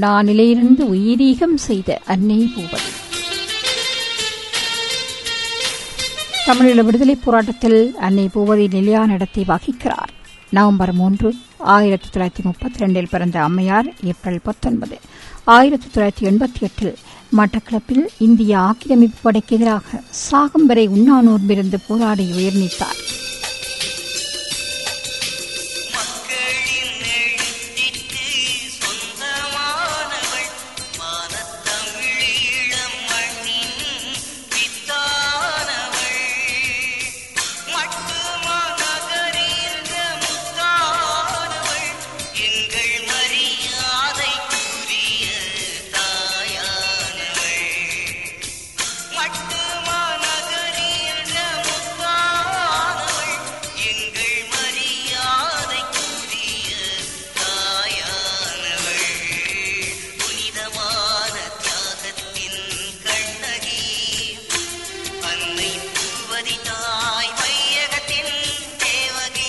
உண்ணா நிலையிலிருந்து உயிரீகம் செய்த அன்னை பூபதி தமிழீழ விடுதலை போராட்டத்தில் அன்னை பூபதி நிலையான இடத்தை வகிக்கிறார் நவம்பர் மூன்று ஆயிரத்தி தொள்ளாயிரத்தி முப்பத்தி ரெண்டில் பிறந்த அம்மையார் ஏப்ரல் பத்தொன்பது ஆயிரத்தி தொள்ளாயிரத்தி எண்பத்தி எட்டில் மட்டக்களப்பில் இந்திய ஆக்கிரமிப்பு படைக்கு எதிராக சாகும் வரை உண்ணாநோர்பிருந்து போராடி உயிர்நீத்தார் மக்களின் எழுத்திற்கு சொந்தமானவள் மானத்தமிழீழம் மண்ணின் வித்தானவள் மட்டுமா நகரிந்த முத்தானவள் எங்கள் மரியாதைக்குரிய தாயானவள் மட்டுமா நகரிந்த முத்தானவள் எங்கள் மரியாதைக்குரிய தாயானவள் புனிதமான தியாகத்தின் கண்ணகி அன்னை பூவதி தாய் வையகத்தின் தேவகி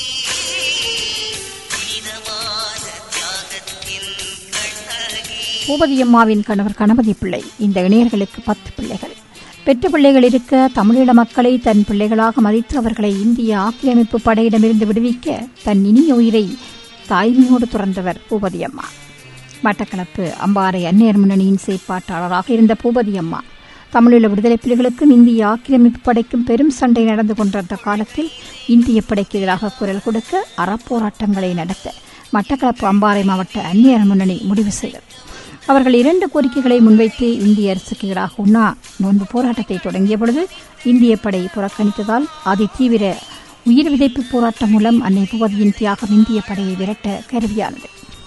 புனிதமான தியாகத்தின் கண்ணகி பூபதியம்மாவின் கணவர் கணபதி பிள்ளை இந்த இணையர்களுக்கு பத்து பிள்ளைகள் பெற்ற பிள்ளைகள் இருக்க தமிழீழ மக்களை தன் பிள்ளைகளாக மதித்து அவர்களை இந்திய ஆக்கிரமிப்பு படையிடமிருந்து விடுவிக்க தன் இனிய உயிரை தாய்மையோடு துறந்தவர் பூபதியம்மா மட்டக்களப்பு அம்பாறை அந்நியர் முன்னணியின் செயற்பாட்டாளராக இருந்த பூபதியம்மா தமிழீழ விடுதலை புலிகளுக்கும் இந்திய ஆக்கிரமிப்பு படைக்கும் பெரும் சண்டை நடந்து கொண்டிருந்த காலத்தில் இந்திய படைக்கு எதிராக குரல் கொடுக்க அறப்போராட்டங்களை நடத்த மட்டக்களப்பு அம்பாறை மாவட்ட அந்நியர் முன்னணி முடிவு செய்தது அவர்கள் இரண்டு கோரிக்கைகளை முன்வைத்து இந்திய அரசுக்கு எதிராக உண்ணா நோன்பு போராட்டத்தை தொடங்கிய பொழுது இந்திய படை புறக்கணித்ததால் அதி தீவிர உயிர் விதைப்பு போராட்டம் மூலம் அன்னை பூவதியின் தியாகம் இந்திய படையை விரட்ட கருவியானது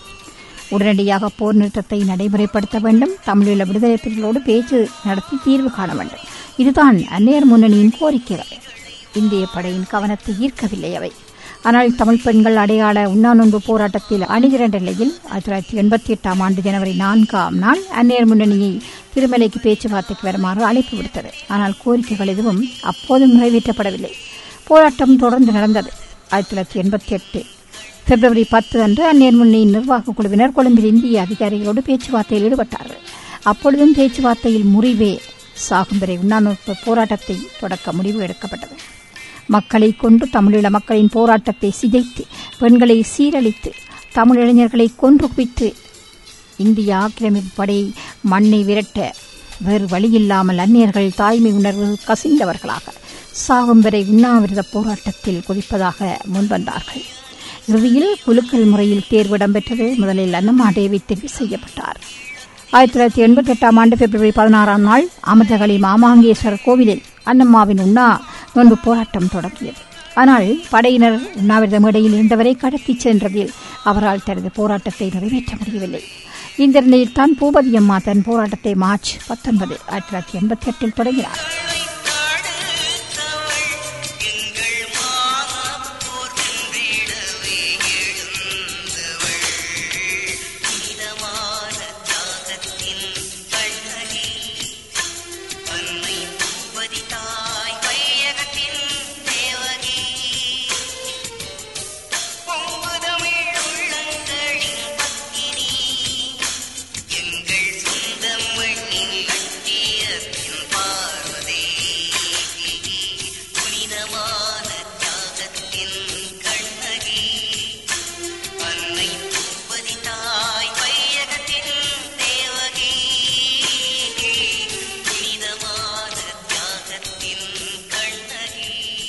உடனடியாக போர் நிறுத்தத்தை நடைமுறைப்படுத்த வேண்டும் தமிழீழ விடுதலை புலிகளோடு பேச்சு நடத்தி தீர்வு காண வேண்டும் இதுதான் அந்நியர் முன்னணியின் கோரிக்கைகள் இந்திய படையின் கவனத்தை ஈர்க்கவில்லை அவை ஆனால் தமிழ் பெண்கள் அடையாள உண்ணாநோன்பு போராட்டத்தில் அணிதிரண்ட நிலையில் ஆயிரத்தி தொள்ளாயிரத்தி எண்பத்தி எட்டாம் ஆண்டு ஜனவரி நான்காம் நாள் அந்நியர் முன்னணியை திருமலைக்கு பேச்சுவார்த்தைக்கு வருமாறு அழைப்பு விடுத்தது ஆனால் கோரிக்கைகள் எதுவும் அப்போதும் நிறைவேற்றப்படவில்லை போராட்டம் தொடர்ந்து நடந்தது ஆயிரத்தி தொள்ளாயிரத்தி எண்பத்தி எட்டு பிப்ரவரி பத்து அன்று அந்நியர் முன்னணியின் நிர்வாக குழுவினர் கொழும்பில் இந்திய அதிகாரிகளோடு பேச்சுவார்த்தையில் ஈடுபட்டார்கள் அப்பொழுதும் பேச்சுவார்த்தையில் முறிவே சாகும் வரை உண்ணாநோன்பு போராட்டத்தை தொடக்க முடிவு எடுக்கப்பட்டது மக்களை கொண்டு தமிழீழ மக்களின் போராட்டத்தை சிதைத்து பெண்களை சீரழித்து தமிழிளைஞர்களை கொன்று குவித்து இந்திய ஆக்கிரமிப்பு படையை மண்ணை விரட்ட வேறு வழியில்லாமல் அந்நியர்கள் தாய்மை உணர்வு கசிந்தவர்களாக சாகும் வரை உண்ணாவிரத போராட்டத்தில் குதிப்பதாக முன்வந்தார்கள் இறுதியில் குலுக்கல் முறையில் தேர்வு இடம்பெற்றது முதலில் அன்னம்மா தேவி தெரிவு செய்யப்பட்டார் ஆயிரத்தி தொள்ளாயிரத்தி எண்பத்தி எட்டாம் ஆண்டு பிப்ரவரி பதினாறாம் நாள் அமிர்தகளி மாமாங்கேஸ்வரர் கோவிலில் அன்னம்மாவின் உண்ணா நோன்பு போராட்டம் தொடங்கியது ஆனால் படையினர் உண்ணாவிரத மேடையில் இருந்தவரை கடத்திச் சென்றதில் அவரால் தனது போராட்டத்தை நிறைவேற்ற முடியவில்லை இந்த நிலையில் தான் பூபதி அம்மா தன் போராட்டத்தை மார்ச் பத்தொன்பது ஆயிரத்தி தொள்ளாயிரத்தி எண்பத்தி எட்டில் தொடங்கினார் தடுத்தவள் எங்கள் மானப்போர் வென்றிடவே எழுந்தவள் புனிதமான தியாகத்தின் கண்ணகி அன்னை பூபதி தாய் வையகத்தின் தேவகி பொங்குதமிழ் உள்ளங்களின் பத்தினி எங்கள் சொந்தம் மண்ணில் கட்டியத்தின் பார்வதே புனிதமான தியாகத்தின் கண்ணகி அன்னை பூபதி தாய் வையகத்தின் தேவகி புனிதமான தியாகத்தின் கண்ணகி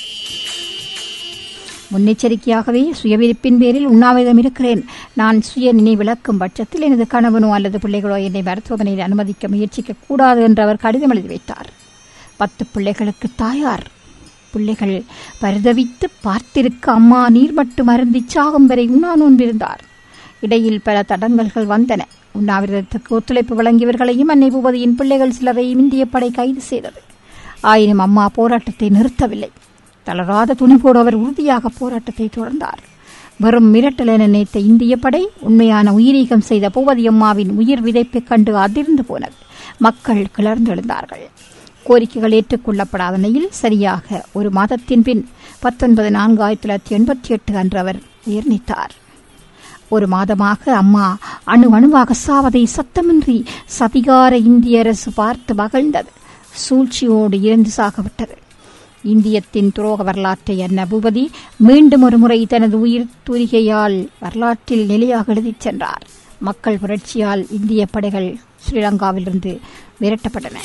முன்னெச்சரிக்கையாகவே சுயவிருப்பின் பேரில் உண்ணாவிரதம் இருக்கிறேன் நான் சுய நினைவிழக்கும் பட்சத்தில் எனது கணவனோ அல்லது பிள்ளைகளோ என்னை மருத்துவமனையில் அனுமதிக்க முயற்சிக்க கூடாது என்று அவர் கடிதம் எழுதி வைத்தார் பத்து பிள்ளைகளுக்கு தாயார் பிள்ளைகள் பரிதவித்து பார்த்திருக்க அம்மா நீர் மட்டும் அருந்தி சாகும் வரை உண்ணா நோன்பிருந்தார் இடையில் பல தடங்கல்கள் வந்தன உண்ணாவிரதத்துக்கு ஒத்துழைப்பு வழங்கியவர்களையும் அன்னை பூபதியின் பிள்ளைகள் சிலரையும் இந்திய படை கைது செய்தது ஆயினும் அம்மா போராட்டத்தை நிறுத்தவில்லை தளராத துணிவோடு அவர் உறுதியாக போராட்டத்தை தொடர்ந்தார் வெறும் மிரட்டல் என நினைத்த இந்திய படை உண்மையான உயிரீகம் செய்த பூவதி அம்மாவின் உயிர் விதைப்பைக் கண்டு அதிர்ந்து போனது மக்கள் கிளர்ந்தெழுந்தார்கள் கோரிக்கைகள் ஏற்றுக்கொள்ளப்படாத நிலையில் சரியாக ஒரு மாதத்தின் பின் பத்தொன்பது நான்கு ஆயிரத்தி தொள்ளாயிரத்தி எண்பத்தி எட்டு அன்று அவர் உயிர்நீத்தார் ஒரு மாதமாக அம்மா அணு அணுவாக சாவதை சத்தமின்றி சதிகார இந்திய அரசு பார்த்து மகிழ்ந்தது சூழ்ச்சியோடு இறந்து சாகவிட்டது இந்தியத்தின் துரோக வரலாற்றை அன்ன பூபதி மீண்டும் ஒரு முறை தனது உயிர் தூரிகையால் வரலாற்றில் நிலையாக எழுதிச் சென்றார் மக்கள் புரட்சியால் இந்திய படைகள் ஸ்ரீலங்காவிலிருந்து விரட்டப்பட்டன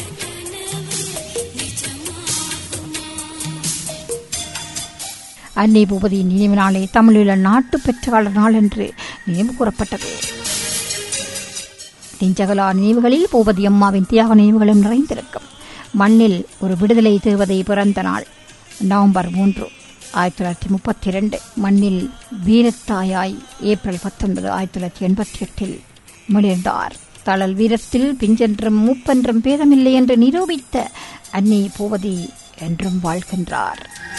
அன்னை பூபதியின் நினைவு நாளை தமிழீழ நாட்டு பெற்றாளர் நாள் என்று நினைவு கூறப்பட்டது நெஞ்சகலா நினைவுகளில் பூபதி அம்மாவின் தியாக நினைவுகளும் நிறைந்திருக்கும் மண்ணில் ஒரு விடுதலை தேவதை பிறந்த நாள் நவம்பர் மூன்று ஆயிரத்தி தொள்ளாயிரத்தி முப்பத்தி இரண்டு மண்ணில் வீரத்தாயாய் ஏப்ரல் பத்தொன்பது ஆயிரத்தி தொள்ளாயிரத்தி எண்பத்தி எட்டில் மிளிர்ந்தார் தளல் வீரத்தில் பிஞ்சென்றும் மூப்பென்றும் பேதமில்லை என்று நிரூபித்த அன்னை பூவதி என்றும் வாழ்கின்றார்